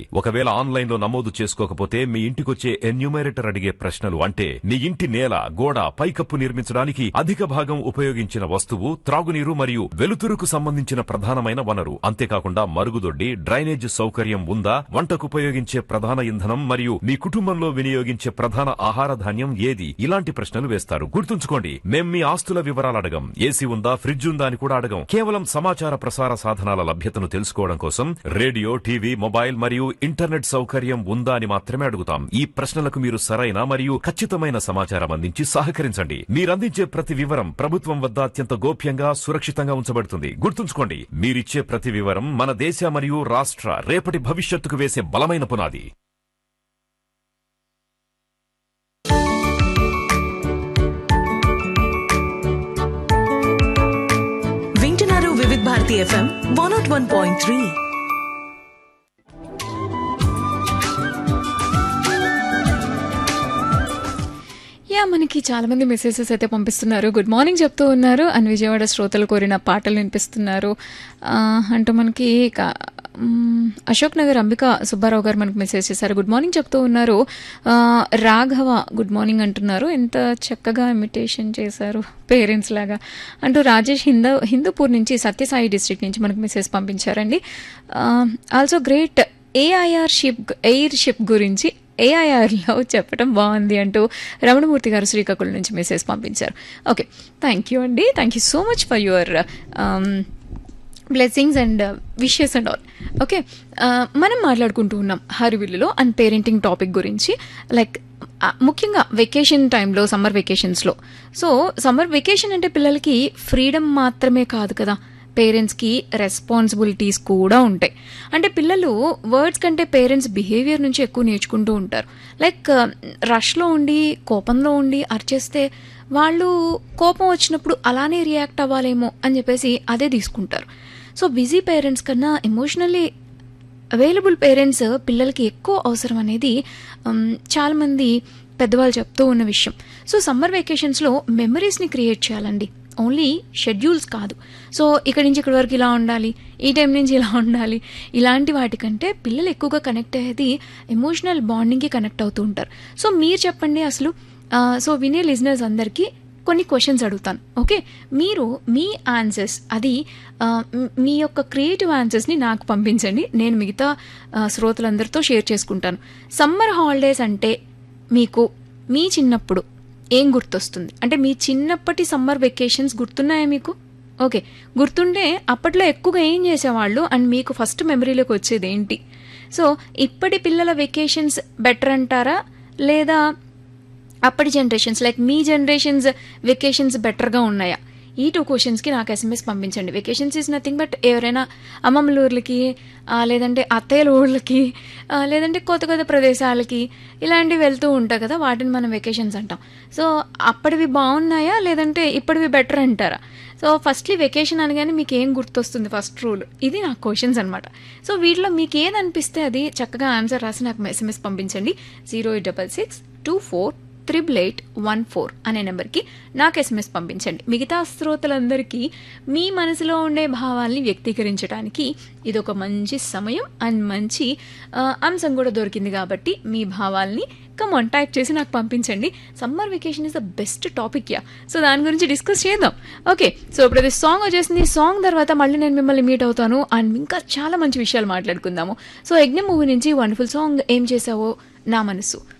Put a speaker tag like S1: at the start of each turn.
S1: ఒకవేళ ఆన్లైన్ లో నమోదు చేసుకోకపోతే మీ ఇంటికొచ్చే ఎన్యూమరేటర్ అడిగే ప్రశ్నలు అంటే మీ ఇంటి నేల గోడ పైకప్పు నిర్మించడానికి అధిక భాగం ఉపయోగించిన వస్తువు త్రాగునీరు మరియు వెలుతురుకు సంబంధించిన ప్రధానమైన వనరు అంతేకాకుండా మరుగుదొడ్డి డ్రైనేజ్ సౌకర్యం ఉందా వంటకు ఉపయోగించే ప్రధాన ఇంధనం మరియు మీ కుటుంబంలో వినియోగించే ప్రధాన ఆహార ధాన్యం ఏది ఇలాంటి ప్రశ్నలు వేస్తారు గుర్తుంచుకోండి మేం మీ ఆస్తుల వివరాలు అడగం ఏసీ ఉందా ఫ్రిడ్జ్ ఉందా అని కూడా అడగం కేవలం సమాచార ప్రసార సాధనాల లభ్యతను తెలుసుకోవడం కోసం రేడియో టీవీ మొబైల్ మరియు ఇంటర్నెట్ సౌకర్యం ఉందా అని మాత్రమే అడుగుతాం ఈ ప్రశ్నలకు మీరు సరైన మరియు ఖచ్చితమైన సమాచారం అందించి సహకరించండి మీరందించే ప్రతి వివరం ప్రభుత్వం వద్ద అత్యంత గోప్యంగా సురక్షితంగా ఉంచబడుతుంది గుర్తుంచుకోండి మీరిచ్చే ప్రతి వివరం మన దేశ మరియు రాష్ట్ర రేపటి భవిష్యత్తుకు వేసే బలమైన పునాది
S2: వింటున్నారు Vividh Bharati FM one naught one point three
S3: yeah మనకి చాలా మంది మెసేజెస్ అయితే పంపిస్తున్నారు గుడ్ మార్నింగ్ చెప్తూ ఉన్నారు అండ్ విజయవాడ శ్రోతలు కోరిన పాటలు వినిపిస్తున్నారు ఆ, అంటూ మనకి క- మ్, అశోక్ నగర్ అంబిక సుబ్బారావు గారు మనకు మెసేజ్ చేశారు గుడ్ మార్నింగ్ చెప్తూ ఉన్నారు ఆ, రాఘవ గుడ్ మార్నింగ్ అంటున్నారు ఎంత చక్కగా ఇమిటేషన్ చేశారు పేరెంట్స్ లాగా అంటూ రాజేష్ హిందూ హిందూపూర్ నుంచి సత్యసాయి డిస్ట్రిక్ట్ నుంచి మనకు మెసేజ్ పంపించారండి also great AIR ship air ship గురించి ఏఐఆర్లో చెప్పడం బాగుంది అంటూ రమణమూర్తి గారు శ్రీకాకుళం నుంచి మెసేజ్ పంపించారు ఓకే థ్యాంక్ యూ అండి thank you so much for your blessings and wishes and all okay మనం మాట్లాడుకుంటూ ఉన్నాం హరివిల్లులో అండ్ పేరెంటింగ్ టాపిక్ గురించి లైక్ ముఖ్యంగా వెకేషన్ టైంలో సమ్మర్ వెకేషన్స్లో సో సమ్మర్ వెకేషన్ అంటే పిల్లలకి ఫ్రీడమ్ మాత్రమే కాదు కదా పేరెంట్స్కి రెస్పాన్సిబిలిటీస్ కూడా ఉంటాయి అంటే పిల్లలు వర్డ్స్ కంటే పేరెంట్స్ బిహేవియర్ నుంచి ఎక్కువ నేర్చుకుంటూ ఉంటారు లైక్ రష్లో ఉండి కోపంలో ఉండి అరిచేస్తే వాళ్ళు కోపం వచ్చినప్పుడు అలానే రియాక్ట్ అవ్వాలేమో అని చెప్పేసి అదే తీసుకుంటారు సో బిజీ పేరెంట్స్ కన్నా ఎమోషనల్లీ అవైలబుల్ పేరెంట్స్ పిల్లలకి ఎక్కువ అవసరం అనేది ఉమ్, చాలామంది పెద్దవాళ్ళు చెప్తూ ఉన్న విషయం సో సమ్మర్ వెకేషన్స్లో మెమరీస్ని క్రియేట్ చేయాలండి ఓన్లీ షెడ్యూల్స్ కాదు సో ఇక్కడి నుంచి ఇక్కడి వరకు ఇలా ఉండాలి ఈ టైం నుంచి ఇలా ఉండాలి ఇలాంటి వాటికంటే పిల్లలు ఎక్కువగా కనెక్ట్ అయ్యేది ఎమోషనల్ బాండింగ్కి కనెక్ట్ అవుతూ ఉంటారు సో మీరు చెప్పండి అసలు ఆ, సో వినే లిజనర్స్ అందరికీ కొన్ని క్వశ్చన్స్ అడుగుతాను ఓకే మీరు మీ ఆన్సర్స్ అది ఆ, మ్- మీ యొక్క క్రియేటివ్ ఆన్సర్స్ని నాకు పంపించండి నేను మిగతా ఆ, శ్రోతలందరితో షేర్ చేసుకుంటాను సమ్మర్ హాలిడేస్ అంటే మీకు మీ చిన్నప్పుడు ఏం గుర్తొస్తుంది అంటే మీ చిన్నప్పటి సమ్మర్ వెకేషన్స్ గుర్తున్నాయా మీకు ఓకే గుర్తుంటే అప్పట్లో ఎక్కువగా ఏం చేసేవాళ్ళు అండ్ మీకు ఫస్ట్ మెమరీలోకి వచ్చేది ఏంటి సో ఇప్పటి పిల్లల వెకేషన్స్ బెటర్ అంటారా లేదా అప్పటి జనరేషన్స్ లైక్ మీ జనరేషన్స్ వెకేషన్స్ బెటర్గా ఉన్నాయా ఈ టూ క్వశ్చన్స్కి నాకు ఎస్ఎంఎస్ పంపించండి వెకేషన్స్ ఈజ్ నథింగ్ బట్ ఎవరైనా అమ్మమ్మల ఊర్లకి ఆ, లేదంటే అత్తయ్యల ఊళ్ళకి ఆ, లేదంటే కొత్త కొత్త ప్రదేశాలకి ఇలాంటివి వెళ్తూ ఉంటాయి కదా వాటిని మనం వెకేషన్స్ అంటాం సో అప్పటివి బాగున్నాయా లేదంటే ఇప్పటివి బెటర్ అంటారా సో ఫస్ట్లీ వెకేషన్ అనగానే మీకు ఏం గుర్తొస్తుంది ఫస్ట్ రూల్ ఇది నా క్వశ్చన్స్ అనమాట సో వీటిలో మీకు ఏది అనిపిస్తే అది చక్కగా ఆన్సర్ రాసి నాకు ఎస్ఎంఎస్ పంపించండి zero eight double six two four triple eight one four అనే నెంబర్కి నాకు ఎస్ఎంఎస్ పంపించండి మిగతా శ్రోతలందరికీ మీ మనసులో ఉండే భావాల్ని వ్యక్తీకరించడానికి ఇది ఒక మంచి సమయం అండ్ మంచి ఆ, అంశం కూడా దొరికింది కాబట్టి మీ భావాల్ని కమాన్ టైప్ చేసి నాకు పంపించండి summer vacation is the best topic yeah so దాని గురించి డిస్కస్ చేద్దాం ఓకే సో ఇప్పుడు అది సాంగ్ వచ్చేసింది సాంగ్ తర్వాత మళ్ళీ నేను మిమ్మల్ని మీట్ అవుతాను అండ్ ఇంకా చాలా మంచి విషయాలు మాట్లాడుకుందాము సో యజ్ఞ మూవీ నుంచి వండర్ఫుల్ సాంగ్ ఏం చేసావో నా మనసు